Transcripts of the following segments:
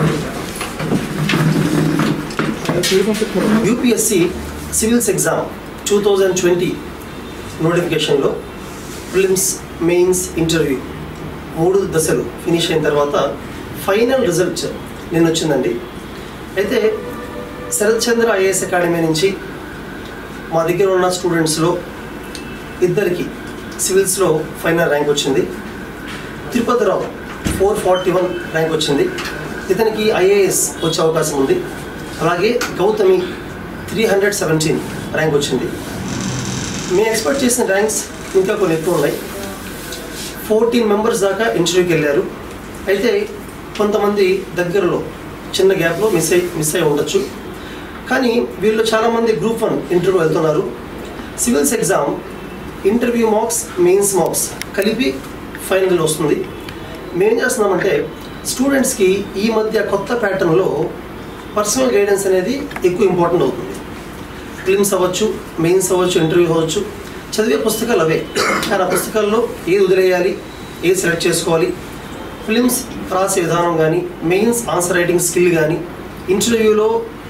UPSC civils exam two thousand twenty నోటిఫికేషన్లో prelims mains interview మూడు దశలు ఫినిష్ అయిన తర్వాత ఫైనల్ రిజల్ట్ నిన్న వచ్చిందండి అయితే శరత్ చంద్ర ఐఏఎస్ అకాడమీ నుంచి మా దగ్గర ఉన్న స్టూడెంట్స్లో ఇద్దరికి సివిల్స్లో ఫైనల్ ర్యాంక్ వచ్చింది Tirupathi Rao four forty one rank వచ్చింది ఇతనికి ఐఏఎస్ వచ్చే అవకాశం ఉంది అలాగే Gautami three hundred seventeen rank వచ్చింది మేము ఎక్స్పెక్ట్ చేసిన ర్యాంక్స్ ఇంకా కొన్ని ఎక్కువ ఉన్నాయి ఫోర్టీన్ మెంబర్స్ దాకా ఇంటర్వ్యూకి వెళ్ళారు అయితే కొంతమంది దగ్గరలో చిన్న గ్యాప్లో మిస్ అయి మిస్ అయి ఉండొచ్చు కానీ వీళ్ళు చాలామంది గ్రూప్ వన్ ఇంటర్వ్యూ వెళ్తున్నారు civils exam interview marks mains marks కలిపి ఫైనల్ వస్తుంది మేమేం చేస్తున్నామంటే స్టూడెంట్స్కి ఈ మధ్య కొత్త ప్యాటర్న్లో పర్సనల్ గైడెన్స్ అనేది ఎక్కువ ఇంపార్టెంట్ అవుతుంది ఫిల్మ్స్ అవ్వచ్చు మెయిన్స్ అవ్వచ్చు ఇంటర్వ్యూ అవ్వచ్చు చదివే పుస్తకాలు అవే కానీ ఆ పుస్తకాల్లో ఏది వదిలేయాలి ఏది సెలెక్ట్ చేసుకోవాలి ఫిలిమ్స్ రాసే విధానం కానీ మెయిన్స్ ఆన్సర్ రైటింగ్ స్కిల్ కానీ ఇంటర్వ్యూలో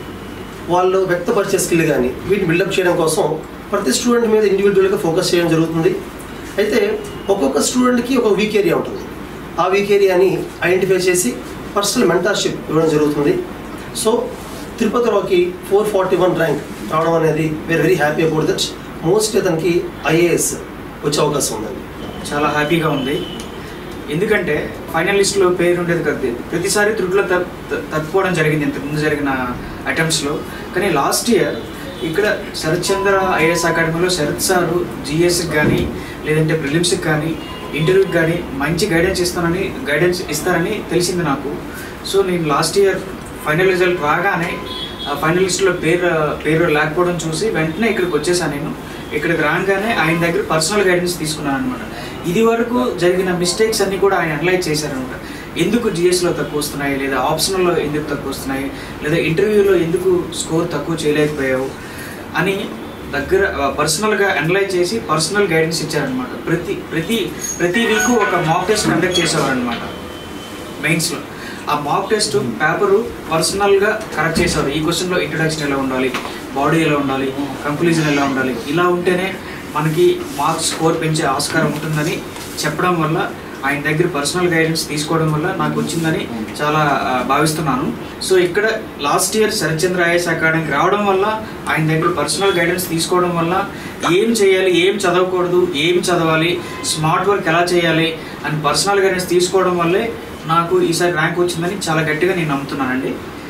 వాళ్ళు వ్యక్తపరిచే స్కిల్ కానీ వీటిని బిల్డప్ చేయడం కోసం ప్రతి స్టూడెంట్ మీద ఇండివిజువల్గా ఫోకస్ చేయడం జరుగుతుంది అయితే ఒక్కొక్క స్టూడెంట్కి ఒక వీక్ ఏరియా ఉంటుంది ఆ వీక్ ఏరియాని ఐడెంటిఫై చేసి పర్సనల్ మెంటర్షిప్ ఇవ్వడం జరుగుతుంది సో తిరుపతిలోకి ఫోర్ ఫార్టీ వన్ ర్యాంక్ రావడం అనేది we're very happy about that most అతనికి ఐఏఎస్ వచ్చే అవకాశం ఉందండి చాలా హ్యాపీగా ఉంది ఎందుకంటే ఫైనల్ లిస్ట్లో పేరు ఉండేది కదా ప్రతిసారి త్రుట్లో తప్ త- తప్పిపోవడం జరిగింది ఇంతకు ముందు జరిగిన అటెంప్ట్స్లో కానీ లాస్ట్ ఇయర్ ఇక్కడ శరత్ చంద్ర ఐఏఎస్ అకాడమీలో శరత్ సారు జిఎస్కి కానీ లేదంటే ప్రిలిమ్స్కి కానీ ఇంటర్వ్యూకి కానీ మంచి గైడెన్స్ ఇస్తానని గైడెన్స్ ఇస్తారని తెలిసింది నాకు సో నేను లాస్ట్ ఇయర్ ఫైనల్ రిజల్ట్ రాగానే ఆ ఫైనల్ లిస్ట్లో పేరు పేరు లేకపోవడం చూసి వెంటనే ఇక్కడికి వచ్చేసాను నేను ఇక్కడికి రాగానే ఆయన దగ్గర పర్సనల్ గైడెన్స్ తీసుకున్నాను అనమాట ఇది వరకు జరిగిన మిస్టేక్స్ అన్ని కూడా ఆయన అనలైజ్ చేశారనమాట ఎందుకు జిఎస్లో తక్కువ వస్తున్నాయి లేదా ఆప్షనల్లో ఎందుకు తక్కువ వస్తున్నాయి లేదా ఇంటర్వ్యూలో ఎందుకు స్కోర్ తక్కువ చేయలేకపోయావు అని దగ్గర పర్సనల్గా అనలైజ్ చేసి పర్సనల్ గైడెన్స్ ఇచ్చారనమాట ప్రతి ప్రతి ప్రతి వీక్ ఒక మాక్ టెస్ట్ కండక్ట్ చేసేవారనమాట మెయిన్స్లో ఆ మాక్ టెస్ట్ పేపరు పర్సనల్గా కరెక్ట్ చేశారు ఈ క్వశ్చన్లో ఇంట్రడక్షన్ ఎలా ఉండాలి బాడీ ఎలా ఉండాలి కంక్లూజన్ ఎలా ఉండాలి ఇలా ఉంటేనే మనకి మార్క్స్ స్కోర్ పెంచే ఆస్కారం ఉంటుందని చెప్పడం వల్ల ఆయన దగ్గర పర్సనల్ గైడెన్స్ తీసుకోవడం వల్ల నాకు వచ్చిందని చాలా ఆ, భావిస్తున్నాను సో ఇక్కడ లాస్ట్ ఇయర్ శరత్చంద్ర ఐఎస్ అకాడమీకి రావడం వల్ల ఆయన దగ్గర పర్సనల్ గైడెన్స్ తీసుకోవడం వల్ల ఏం చేయాలి ఏం చదవకూడదు ఏం చదవాలి స్మార్ట్ వర్క్ ఎలా చేయాలి అని పర్సనల్ గైడెన్స్ తీసుకోవడం వల్లే నాకు ఈసారి ర్యాంక్ వచ్చిందని చాలా గట్టిగా నేను నమ్ముతున్నానండి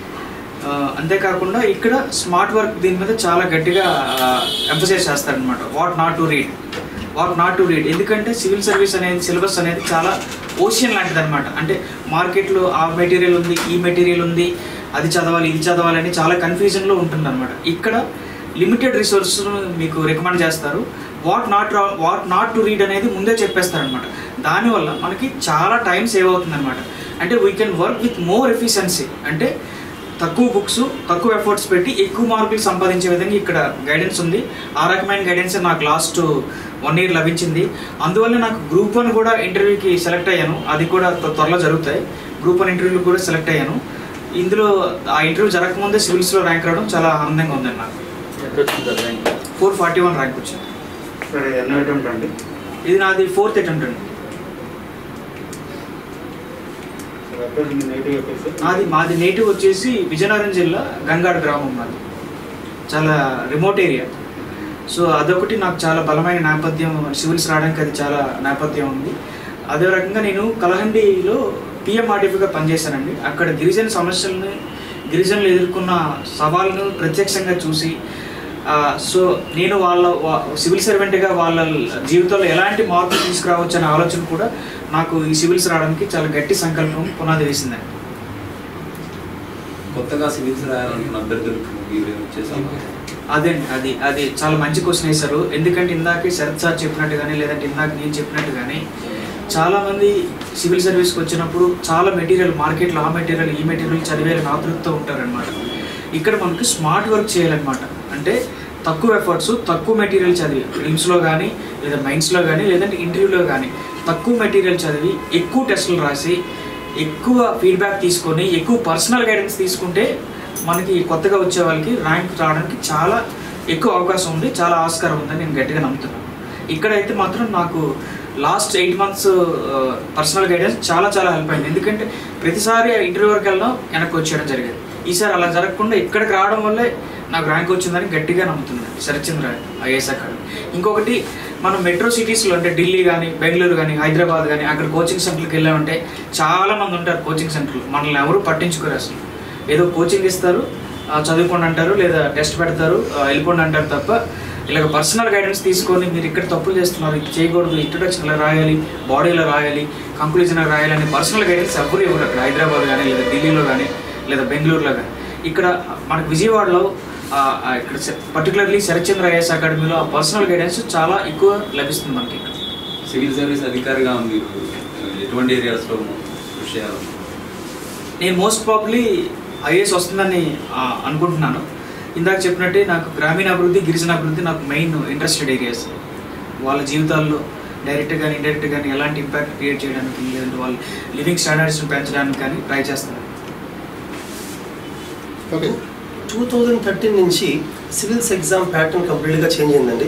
ఆ, అంతేకాకుండా ఇక్కడ స్మార్ట్ వర్క్ దీని మీద చాలా గట్టిగా ఎంఫసైజ్ చేస్తారనమాట what not to read what not to read ఎందుకంటే సివిల్ సర్వీస్ అనేది సిలబస్ అనేది చాలా ఓషియన్ లాంటిది అనమాట అంటే మార్కెట్లో ఆ మెటీరియల్ ఉంది ఈ మెటీరియల్ ఉంది అది చదవాలి ఇది చదవాలి అని చాలా కన్ఫ్యూజన్లో ఉంటుంది అనమాట ఇక్కడ లిమిటెడ్ రిసోర్స్ మీకు రికమెండ్ చేస్తారు what not what not to read అనేది ముందే చెప్పేస్తారనమాట దానివల్ల మనకి చాలా టైం సేవ్ అవుతుంది అనమాట అంటే we can work with more efficiency అంటే తక్కువ బుక్స్ తక్కువ ఎఫర్ట్స్ పెట్టి ఎక్కువ మార్కులు సంపాదించే విధంగా ఇక్కడ గైడెన్స్ ఉంది ఆ రకమైన గైడెన్స్ నాకు లాస్ట్ వన్ ఇయర్ లభించింది అందువల్ల నాకు గ్రూప్ వన్ కూడా ఇంటర్వ్యూకి సెలెక్ట్ అయ్యాను అది కూడా త్వ- త్వరలో జరుగుతాయి గ్రూప్ వన్ ఇంటర్వ్యూకి కూడా సెలెక్ట్ అయ్యాను ఇందులో ఆ ఇంటర్వ్యూ జరగకముందే సివిల్స్లో ర్యాంక్ రావడం చాలా ఆనందంగా ఉందండి నాకు ఫోర్ ఫార్టీ వన్ ర్యాంక్ వచ్చింది సరే ఎన్నో అటెంప్ట్ అండి ఇది నాది ఫోర్త్ అటెంప్ట్ అండి సరే అక్కడ మీ నేటివ్ వచ్చేసి నాది మాది నేటివ్ వచ్చేసి విజయనగరం జిల్లా గంగాడ గ్రామం మాది చాలా రిమోట్ ఏరియా సో అదొకటి నాకు చాలా బలమైన నేపథ్యం సివిల్స్ రావడానికి అది చాలా నేపథ్యం ఉంది అదే రకంగా నేను కలహండిలో పిఎంఆర్టీఫీగా పనిచేశానండి అక్కడ గిరిజన సమస్యలను గిరిజనులు ఎదుర్కొన్న సవాళ్ళను ప్రత్యక్షంగా చూసి ఆ, సో నేను వాళ్ళ వా- సివిల్ సర్వెంట్గా వాళ్ళ జీవితంలో ఎలాంటి మార్పులు తీసుకురావచ్చు అనే ఆలోచన కూడా నాకు ఈ సివిల్స్ రావడానికి చాలా గట్టి సంకల్పం పునాది వేసిందండి కొత్తగా సివిల్స్ రాయాలనుకున్న అభ్యర్థులకు మీరు చేసాము అదే అది అది చాలా మంచి క్వశ్చన్ వేశారు ఎందుకంటే ఇందాకే శరత్ సార్ చెప్పినట్టు కానీ లేదంటే ఇందాక నేను చెప్పినట్టు కానీ చాలా మంది సివిల్ సర్వీస్కి వచ్చినప్పుడు చాలా మెటీరియల్ మార్కెట్లో ఆ మెటీరియల్ ఈ మెటీరియల్ చదివేయాలని ఆతృతతో ఉంటారనమాట ఇక్కడ మనకు స్మార్ట్ వర్క్ చేయాలన్నమాట అంటే తక్కువ ఎఫర్ట్స్ తక్కువ మెటీరియల్ చదివి ఫిల్మ్స్లో కానీ లేదా మైండ్స్లో కానీ లేదంటే ఇంటర్వ్యూలో కానీ తక్కువ మెటీరియల్ చదివి ఎక్కువ టెస్టులు రాసి ఎక్కువ ఫీడ్బ్యాక్ తీసుకొని ఎక్కువ పర్సనల్ గైడెన్స్ తీసుకుంటే మనకి కొత్తగా వచ్చే వాళ్ళకి ర్యాంక్ రావడానికి చాలా ఎక్కువ అవకాశం ఉంది చాలా ఆస్కారం ఉందని నేను గట్టిగా నమ్ముతున్నాను ఇక్కడైతే మాత్రం నాకు last eight months personal guidance చాలా చాలా హెల్ప్ అయింది ఎందుకంటే ప్రతిసారి ఇంటర్వ్యూ వరకు వెళ్ళడం వెనక్కి వచ్చేయడం జరిగేది ఈసారి అలా జరగకుండా ఇక్కడికి రావడం వల్లే నాకు ర్యాంక్ వచ్చిందని గట్టిగా నమ్ముతున్నాను శరత్చంద్ర ఐఏఎస్ అకాడమీ ఇంకొకటి మనం మెట్రో సిటీస్లో అంటే ఢిల్లీ కానీ బెంగళూరు కానీ హైదరాబాద్ కానీ అక్కడ కోచింగ్ సెంటర్కి వెళ్ళామంటే చాలా మంది ఉంటారు కోచింగ్ సెంటర్లు మనల్ని ఎవరు పట్టించుకోరు అసలు ఏదో కోచింగ్ ఇస్తారు ఆ, చదువుకోండి అంటారు లేదా టెస్ట్ పెడతారు ఆ, వెళ్ళిపోండి అంటారు తప్ప ఇలాగ పర్సనల్ గైడెన్స్ తీసుకొని మీరు ఇక్కడ తప్పులు చేస్తున్నారు ఇది చేయకూడదు ఇంట్రొడక్షన్ ఇలా రాయాలి బాడీలో రాయాలి కంక్లూజన్ రాయాలి అని పర్సనల్ గైడెన్స్ ఎవరు ఇవ్వరు అక్కడ హైదరాబాద్ కానీ లేదా ఢిల్లీలో కానీ లేదా బెంగళూరులో కానీ ఇక్కడ మనకు విజయవాడలో ఆ, ఆ, ఇక్కడ పర్టికులర్లీ శరత్చంద్ర ఐఎస్ అకాడమీలో ఆ పర్సనల్ గైడెన్స్ చాలా ఎక్కువ లభిస్తుంది మనకి ఇక్కడ సివిల్ సర్వీస్ అధికారిగా మీరు ఎటువంటి ఏరియాస్లో కృషి చేయాలి నేను మోస్ట్ ప్రాబ్లీ ఐఏఎస్ వస్తుందని ఆ, అనుకుంటున్నాను ఇందాక చెప్పినట్టే నాకు గ్రామీణ అభివృద్ధి గిరిజన అభివృద్ధి నాకు మెయిన్ ఇంట్రెస్టెడ్ ఏరియాస్ వాళ్ళ జీవితాల్లో డైరెక్ట్ కానీ ఇండైరెక్ట్ కానీ ఎలాంటి ఇంపాక్ట్ క్రియేట్ చేయడానికి లేదంటే వాళ్ళ లివింగ్ స్టాండర్డ్స్ని పెంచడానికి కానీ ట్రై చేస్తాను ఓకే టూ థౌజండ్ థర్టీన్ నుంచి సివిల్స్ ఎగ్జామ్ ప్యాటర్న్ కంప్లీట్గా చేంజ్ అయిందండి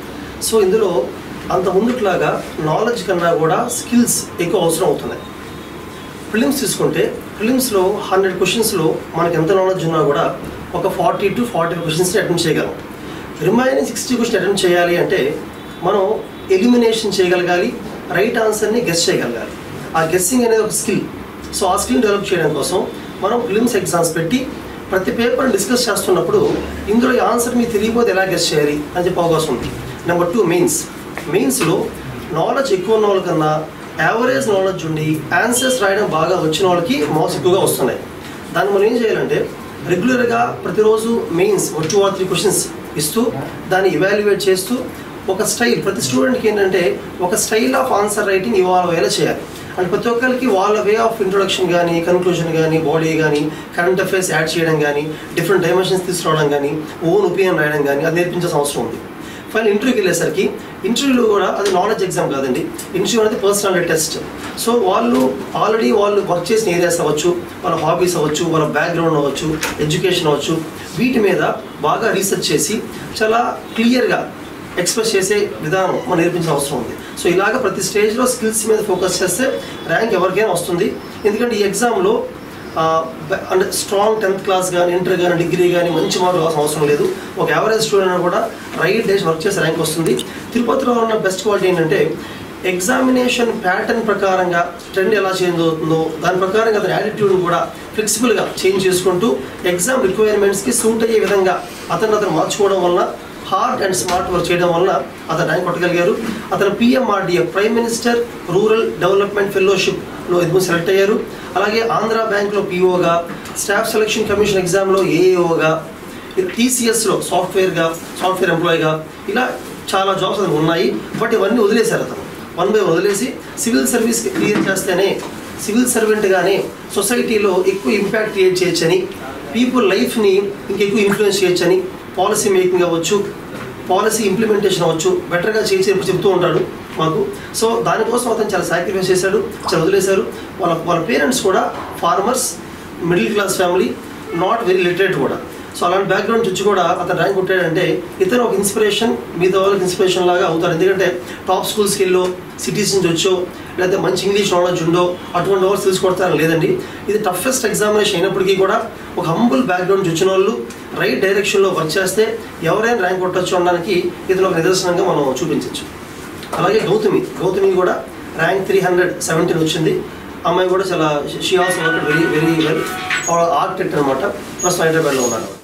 సో ఇందులో అంత ముందుట్లాగా నాలెడ్జ్ కన్నా కూడా స్కిల్స్ ఎక్కువ అవసరం అవుతున్నాయి ప్రిలిమ్స్ తీసుకుంటే ప్రిలిమ్స్లో హండ్రెడ్ క్వశ్చన్స్లో మనకి ఎంత నాలెడ్జ్ ఉన్నా కూడా ఒక ఫార్టీ టు ఫార్టీ క్వశ్చన్స్ని అటెంప్ట్ చేయగలం రిమైనింగ్ సిక్స్టీ క్వశ్చన్ అటెంప్ట్ చేయాలి అంటే మనం ఎలిమినేషన్ చేయగలగాలి రైట్ ఆన్సర్ని గెస్ చేయగలగాలి ఆ గెస్సింగ్ అనేది ఒక స్కిల్ సో ఆ స్కిల్ డెవలప్ చేయడం కోసం మనం ప్రిలిమ్స్ ఎగ్జామ్స్ పెట్టి ప్రతి పేపర్ డిస్కస్ చేస్తున్నప్పుడు ఇందులో ఈ ఆన్సర్ మీకు తెలియకపోతే ఎలా గెస్ చేయాలి అని చెప్పి అవకాశం ఉంది నెంబర్ టూ మెయిన్స్ మెయిన్స్లో నాలెడ్జ్ ఎక్కువ ఉన్న వాళ్ళకన్నా యావరేజ్ నాలెడ్జ్ ఉండి ఆన్సర్స్ రాయడం బాగా వచ్చిన వాళ్ళకి మార్క్స్ ఎక్కువగా వస్తున్నాయి దాన్ని మనం ఏం చేయాలంటే రెగ్యులర్గా ప్రతిరోజు మెయిన్స్ ఒక టూ ఆర్ త్రీ క్వశ్చన్స్ ఇస్తూ దాన్ని ఇవాల్యుయేట్ చేస్తూ ఒక స్టైల్ ప్రతి స్టూడెంట్కి ఏంటంటే ఒక స్టైల్ ఆఫ్ ఆన్సర్ రైటింగ్ ఇవాళ వేళ చేయాలి అంటే ప్రతి ఒక్కరికి వాళ్ళ వే ఆఫ్ ఇంట్రొడక్షన్ కానీ కన్క్లూజన్ కానీ బాడీ కానీ కరెంట్ అఫైర్స్ యాడ్ చేయడం కానీ డిఫరెంట్ డైమెన్షన్స్ తీసుకురావడం కానీ ఓన్ ఒపీనియన్ రాయడం కానీ అది నేర్పించాల్సిన అవసరం ఉంది ఫైనల్ ఇంటర్వ్యూకి వెళ్ళేసరికి ఇంటర్వ్యూలో కూడా అది నాలెడ్జ్ ఎగ్జామ్ కాదండి ఇంటర్వ్యూ అనేది పర్సనాలిటీ టెస్ట్ సో వాళ్ళు ఆల్రెడీ వాళ్ళు వర్క్ చేసిన ఏరియాస్ అవ్వచ్చు వాళ్ళ హాబీస్ అవ్వచ్చు వాళ్ళ బ్యాక్గ్రౌండ్ అవ్వచ్చు ఎడ్యుకేషన్ అవ్వచ్చు వీటి మీద బాగా రీసెర్చ్ చేసి చాలా క్లియర్గా ఎక్స్ప్రెస్ చేసే విధానం మనం నేర్పించిన అవసరం ఉంది సో ఇలాగ ప్రతి స్టేజ్లో స్కిల్స్ మీద ఫోకస్ చేస్తే ర్యాంక్ ఎవరికైనా వస్తుంది ఎందుకంటే ఈ ఎగ్జామ్లో ఆ, బ- అంటే స్ట్రాంగ్ టెన్త్ క్లాస్ కానీ ఇంటర్ కానీ డిగ్రీ కానీ మంచి మార్కులు రావాల్సిన అవసరం లేదు ఒక యావరేజ్ స్టూడెంట్ కూడా రైట్ డేస్ వర్క్ చేసి ర్యాంక్ వస్తుంది తిరుపతిలో ఉన్న బెస్ట్ క్వాలిటీ ఏంటంటే ఎగ్జామినేషన్ ప్యాటర్న్ ప్రకారంగా ట్రెండ్ ఎలా చేంజ్ అవుతుందో దాని ప్రకారంగా అతని యాటిట్యూడ్ కూడా ఫ్లెక్సిబుల్గా చేంజ్ చేసుకుంటూ ఎగ్జామ్ రిక్వైర్మెంట్స్కి సూట్ అయ్యే విధంగా అతను అతను మార్చుకోవడం వల్ల హార్డ్ అండ్ స్మార్ట్ వర్క్ చేయడం వల్ల అతను ర్యాంక్ కొట్టగలిగారు అతను PMRDA prime minister rural development ఫెలోషిప్లో ఎదుగు సెలెక్ట్ అయ్యారు అలాగే ఆంధ్ర బ్యాంక్లో పిఓగా స్టాఫ్ సెలక్షన్ కమిషన్ ఎగ్జామ్లో ఏఏఓగా టీసీఎస్లో సాఫ్ట్వేర్గా సాఫ్ట్వేర్ ఎంప్లాయీగా ఇలా చాలా జాబ్స్ అతను ఉన్నాయి బట్ ఇవన్నీ వదిలేశారు అతను వన్ బై వదిలేసి సివిల్ సర్వీస్ క్లియర్ చేస్తేనే సివిల్ సర్వెంట్గానే సొసైటీలో ఎక్కువ ఇంపాక్ట్ క్రియేట్ చేయొచ్చని పీపుల్ లైఫ్ని ఇంకెక్కువ ఇన్ఫ్లుయెన్స్ చేయొచ్చని పాలసీ మేకింగ్ అవ్వచ్చు పాలసీ ఇంప్లిమెంటేషన్ అవ్వచ్చు బెటర్గా చేసి చెప్తూ ఉంటాడు మాకు సో దానికోసం అతను చాలా సాక్రిఫైస్ చేశాడు చాలా వదిలేశారు వాళ్ళ వాళ్ళ పేరెంట్స్ కూడా farmers middle class family not very literate కూడా సో అలాంటి బ్యాక్గ్రౌండ్ నుంచి కూడా అతను ర్యాంక్ కొట్టాడంటే ఇతను ఒక ఇన్స్పిరేషన్ మిగతా వాళ్ళకి ఇన్స్పిరేషన్ లాగా అవుతారు ఎందుకంటే టాప్ స్కూల్స్కి వెళ్ళో సిటీస్ నుంచి వచ్చో లేకపోతే మంచి ఇంగ్లీష్ నాలెడ్జ్ ఉందో అటువంటి వాళ్ళు తెలుసుకొడతారని లేదండి ఇది టఫెస్ట్ ఎగ్జామినేషన్ అయినప్పటికీ కూడా ఒక హంబుల్ బ్యాక్గ్రౌండ్ నుంచి వచ్చిన వాళ్ళు రైట్ డైరెక్షన్లో వర్క్ చేస్తే ఎవరైనా ర్యాంక్ కొట్టచ్చు అనడానికి ఇతను ఒక నిదర్శనంగా మనం చూపించవచ్చు అలాగే గౌతమి గౌతమి కూడా ర్యాంక్ త్రీ హండ్రెడ్ సెవెంటీన్ వచ్చింది అమ్మాయి కూడా చాలా she also work very very well architect అనమాట ప్రస్తుతం హైదరాబాద్లో ఉన్నాడు